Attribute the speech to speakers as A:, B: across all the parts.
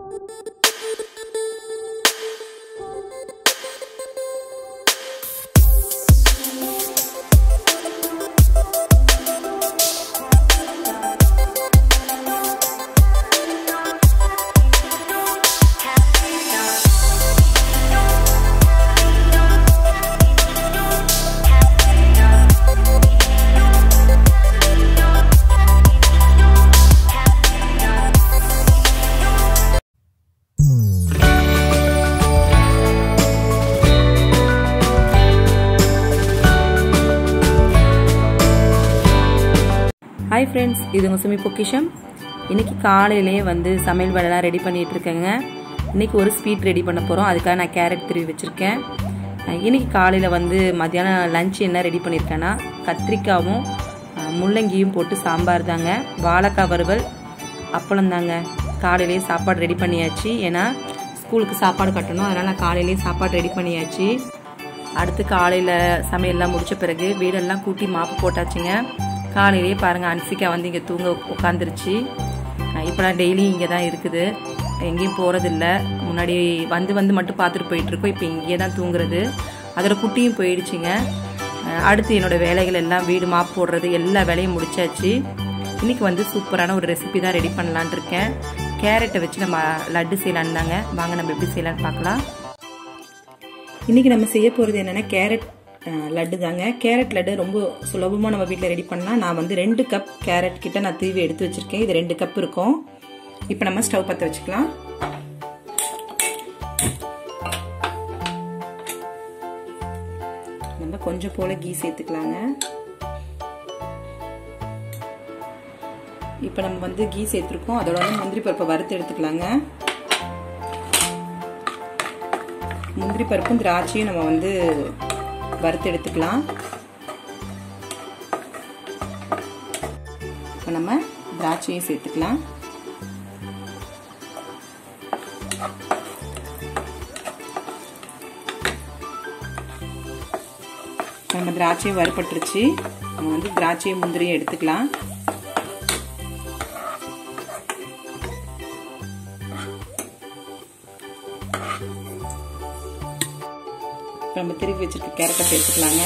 A: Hi friends இது உங்கள் சுமி பொக்கிஷம் இன்னைக்கு காலையிலேயே வந்து சமையல் வேலைலாம் ரெடி பண்ணிட்டு இருக்கேங்க இன்னைக்கு ஒரு ஸ்வீட் ரெடி பண்ண போகிறோம் அதுக்காக நான் கேரட் திருவி வச்சுருக்கேன் இன்னைக்கு காலையில் வந்து மத்தியானம் லஞ்ச் என்ன ரெடி பண்ணியிருக்கேன்னா கத்திரிக்காவும் அஹ், முள்ளங்கியும் போட்டு சாம்பார் தாங்க வாழைக்காய் வறுவல் அப்பளம் தாங்க காலையிலேயே சாப்பாடு ரெடி பண்ணியாச்சு ஏன்னா ஸ்கூலுக்கு சாப்பாடு கட்டணும் அதனால் நான் காலையிலேயே சாப்பாடு ரெடி பண்ணியாச்சு அடுத்து காலையில் சமையல்லாம் முடிச்ச பிறகு வீடெல்லாம் கூட்டி மாப்பு போட்டாச்சுங்க காலையிலேயே பாருங்கள் அன்சிகா வந்து இங்கே தூங்க உட்காந்துருச்சு இப்போ நான் டெய்லி இங்கே தான் இருக்குது எங்கேயும் போகிறதில்ல முன்னாடி வந்து வந்து மட்டும் பார்த்துட்டு போயிட்டுருக்கோம் இப்போ இங்கேயே தான் தூங்குறது அதோட குட்டியும் போயிடுச்சுங்க அஹ் அடுத்து என்னோட வேலைகள் எல்லாம் வீடு மாப்பு போடுறது எல்லா வேலையும் முடிச்சாச்சு இன்னைக்கு வந்து சூப்பரான ஒரு ரெசிபி தான் ரெடி பண்ணலான் இருக்கேன் கேரட்டை வச்சு நம்ம லட்டு செய்யலான்னு தாங்க வாங்க நம்ம எப்படி செய்யலான்னு பார்க்கலாம் இன்றைக்கி நம்ம செய்ய போகிறது என்னென்னா கேரட் அஹ், லட்டு தாங்க கேரட் லட்டு ரொம்ப சுலபமாக நம்ம வீட்டில் ரெடி பண்ணலாம் நான் வந்து ரெண்டு கப் கேரட் கிட்ட நான் தீவி எடுத்து வச்சுருக்கேன் இது ரெண்டு கப் இருக்கும் இப்போ நம்ம ஸ்டவ் பற்ற வச்சுக்கலாம் நம்ம கொஞ்சம் போல கீ சேர்த்துக்கலாங்க இப்போ நம்ம வந்து கீ சேர்த்துருக்கோம் அதோட வந்து முந்திரி பருப்பை வறுத்து எடுத்துக்கலாங்க முந்திரி பருப்பும் திராட்சையும் நம்ம வந்து வறுத்து எடுத்துக்கலாம் இப்போ நம்ம திராட்சையும் சேர்த்துக்கலாம் நம்ம திராட்சையும் வறுபட்டுருச்சு நம்ம வந்து திராட்சையும் முந்திரியும் எடுத்துக்கலாம் நம்ம திருப்பி வச்சிருக்க கேரட்டை சேர்த்துக்கலாங்க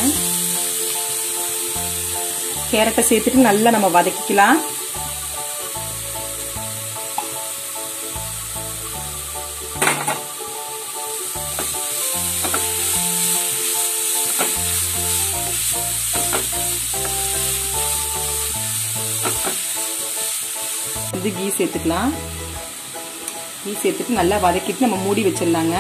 A: கேரட்டை சேர்த்துட்டு நல்லா நம்ம வதக்கிக்கலாம் இது கீ சேர்த்துக்கலாம் கீ சேர்த்துட்டு நல்லா வதக்கிட்டு நம்ம மூடி வச்சிடலாங்க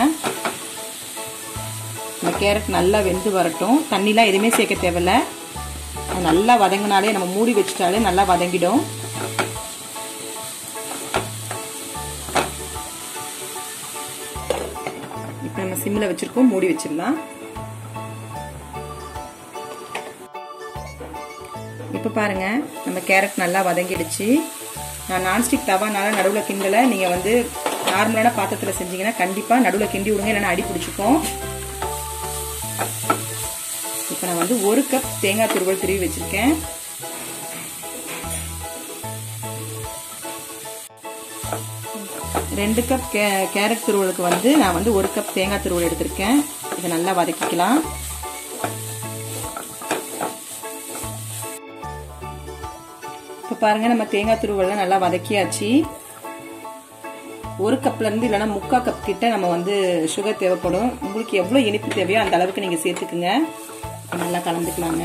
A: இந்த கேரட் நல்லா வெந்து வரட்டும் தண்ணிலாம் எதுவுமே சேர்க்க தேவையில்ல அது நல்லா வதங்கினாலே நம்ம மூடி வச்சுட்டாலே நல்லா வதங்கிடும் இப்போ நம்ம சிம்மில் வச்சுருக்கோம் மூடி வச்சிடலாம் இப்போ பாருங்க நம்ம கேரட் நல்லா வதங்கிடுச்சு நான் நான்ஸ்டிக் தவானால நடுவில் கிண்டலை நீங்கள் வந்து நார்மலான பாத்திரத்தில் செஞ்சீங்கன்னா கண்டிப்பாக நடுவில் கிண்டி விடுங்க இல்லைன்னா அடி பிடிச்சிக்கும் இப்போ நான் வந்து ஒரு கப் தேங்காய் துருவல் திருவி வச்சிருக்கேன் ரெண்டு கப் கே கேரட் துருவலுக்கு வந்து நான் வந்து ஒரு கப் தேங்காய் துருவல் எடுத்திருக்கேன் இதை நல்லா வதக்கிக்கலாம் இப்போ பாருங்க நம்ம தேங்காய் துருவல்லாம் நல்லா வதக்கியாச்சு ஒரு கப்ல இருந்து இல்லைன்னா முக்கா கப் கிட்ட நம்ம வந்து சுகர் தேவைப்படும் உங்களுக்கு எவ்வளோ இனிப்பு தேவையோ அந்த அளவுக்கு நீங்க சேர்த்துக்குங்க நல்லா கலந்துக்கலாங்க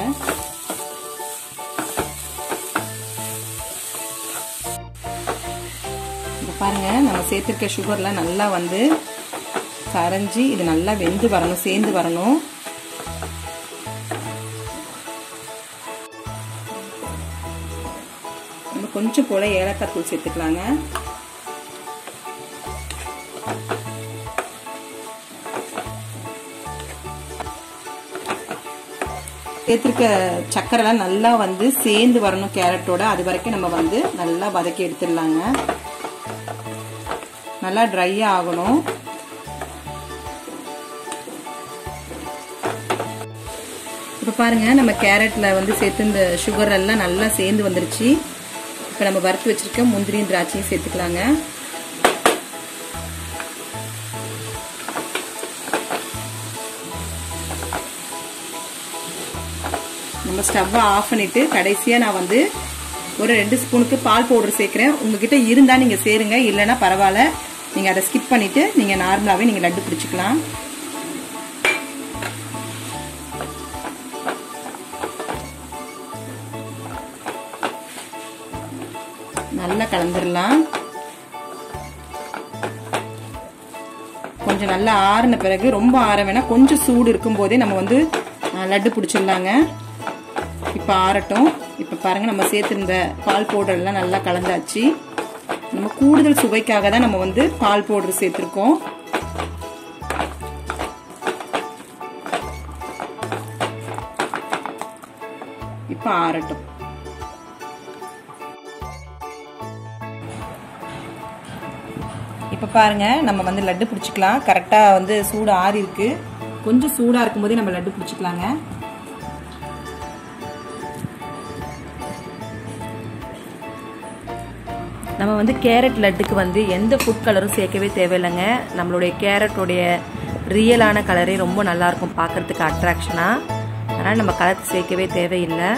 A: இப்போ பாருங்க நம்ம சேர்த்துருக்க சுகர்லாம் நல்லா வந்து கரைஞ்சி இது நல்லா வெந்து வரணும் சேர்ந்து வரணும் நம்ம கொஞ்சம் போல ஏலக்காய் தூள் சேர்த்துக்கலாங்க சேர்த்துருக்க சக்கரைலாம் நல்லா வந்து சேர்ந்து வரணும் கேரட்டோட அது வரைக்கும் நம்ம வந்து நல்லா வதக்கி எடுத்துடலாங்க நல்லா ட்ரையாக ஆகணும் இப்போ பாருங்க நம்ம கேரட்ல வந்து சேர்த்து இந்த சுகர் எல்லாம் நல்லா சேர்ந்து வந்துருச்சு இப்போ நம்ம வறுத்து வச்சிருக்க முந்திரியும் திராட்சையும் சேர்த்துக்கலாங்க நம்ம ஸ்டவ்வை ஆஃப் பண்ணிட்டு கடைசியாக நான் வந்து ஒரு ரெண்டு ஸ்பூனுக்கு பால் பவுடர் சேர்க்குறேன் உங்ககிட்ட இருந்தால் நீங்கள் சேருங்க இல்லைன்னா பரவாயில்ல நீங்கள் அதை ஸ்கிப் பண்ணிவிட்டு நீங்கள் நார்மலாகவே நீங்கள் லட்டு பிடிச்சிக்கலாம் நல்லா கலந்துடலாம் கொஞ்சம் நல்லா ஆறின பிறகு ரொம்ப ஆற வேணாம் கொஞ்சம் சூடு இருக்கும் போதே நம்ம வந்து லட்டு பிடிச்சிடலாங்க இப்போ ஆறட்டும் இப்போ பாருங்கள் நம்ம சேர்த்துருந்த பால் பவுடர்லாம் நல்லா கலந்தாச்சு நம்ம கூடுதல் சுவைக்காக தான் நம்ம வந்து பால் பவுடர் சேர்த்துருக்கோம் இப்போ ஆறட்டும் இப்போ பாருங்க நம்ம வந்து லட்டு பிடிச்சிக்கலாம் கரெக்டாக வந்து சூடு ஆறி இருக்கு கொஞ்சம் சூடாக இருக்கும்போதே நம்ம லட்டு பிடிச்சிக்கலாங்க நம்ம வந்து கேரட் லட்டுக்கு வந்து எந்த ஃபுட் கலரும் சேர்க்கவே தேவையில்லைங்க நம்மளுடைய கேரட்டோடைய ரியலான கலரே ரொம்ப நல்லாயிருக்கும் பார்க்குறதுக்கு அட்ராக்ஷனாக அதனால் நம்ம கலர் சேர்க்கவே தேவையில்லை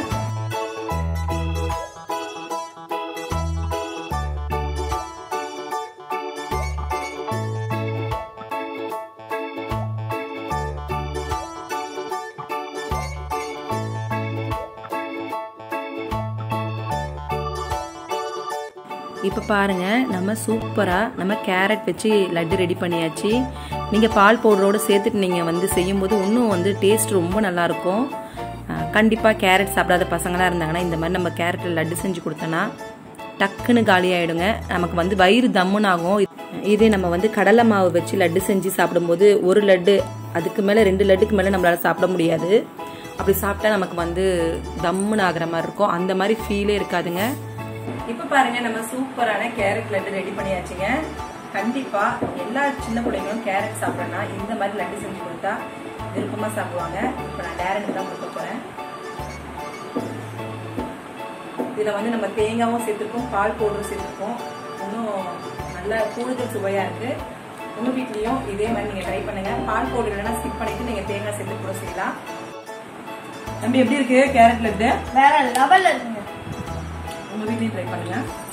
A: இப்போ பாருங்க நம்ம சூப்பராக நம்ம கேரட் வச்சு லட்டு ரெடி பண்ணியாச்சு நீங்கள் பால் பவுடரோடு சேர்த்துட்டு நீங்கள் வந்து செய்யும்போது இன்னும் வந்து டேஸ்ட் ரொம்ப நல்லாயிருக்கும் கண்டிப்பாக கேரட் சாப்பிடாத பசங்களாக இருந்தாங்கன்னா இந்த மாதிரி நம்ம கேரட்டில் லட்டு செஞ்சு கொடுத்தோன்னா டக்குன்னு காலியாகிடுங்க நமக்கு வந்து வயிறு தம்முன்னு ஆகும் இதே நம்ம வந்து கடலை மாவு வச்சு லட்டு செஞ்சு சாப்பிடும்போது ஒரு லட்டு அதுக்கு மேலே ரெண்டு லட்டுக்கு மேலே நம்மளால் சாப்பிட முடியாது அப்படி சாப்பிட்டா நமக்கு வந்து தம்முன்னு ஆகிற மாதிரி இருக்கும் அந்த மாதிரி ஃபீலே இருக்காதுங்க இப்போ பாருங்க நம்ம சூப்பரான கேரட் லட்டு ரெடி பண்ணியாச்சுங்க கண்டிப்பா எல்லா சின்ன பிள்ளைங்களும் கேரட் சாப்பிடணும்னா இந்த மாதிரி லட்டு செஞ்சு கொடுத்தா விருப்பமா சாப்பிடுவாங்க இப்போ நான் டேரக்ட் தான் கொடுக்க போறேன் இதுல வந்து நம்ம தேங்காவும் சேர்த்துருக்கோம் பால் பவுடரும் சேர்த்துருக்கோம் இன்னும் நல்ல கூடுதல் சுவையா இருக்கு உங்க வீட்லயும் இதே மாதிரி நீங்க ட்ரை பண்ணுங்க பால் பவுடர் இல்லைன்னா ஸ்கிப் பண்ணிட்டு நீங்க தேங்காய் சேர்த்து கூட செய்யலாம் தம்பி எப்படி இருக்கு கேரட் லட்டு
B: வேற லெவல்ல இருக்குங்க
A: உங்க வீட்லயும் ட்ரை பண்ணுங்க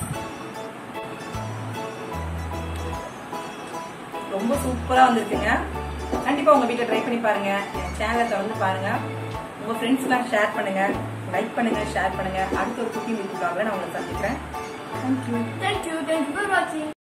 A: ரொம்ப சூப்பரா வந்திருக்குங்க கண்டிப்பா உங்க வீட்ல ட்ரை பண்ணி பாருங்க என் சேனலை தொடர்ந்து பாருங்க உங்க ஃப்ரெண்ட்ஸ்லாம் ஷேர் பண்ணுங்க லைக் பண்ணுங்க ஷேர் பண்ணுங்க அடுத்த ஒரு குக்கிங் வீட்டுக்காக நான் உங்களை சந்திக்கிறேன் thank you
B: Thank you. Thank you for watching.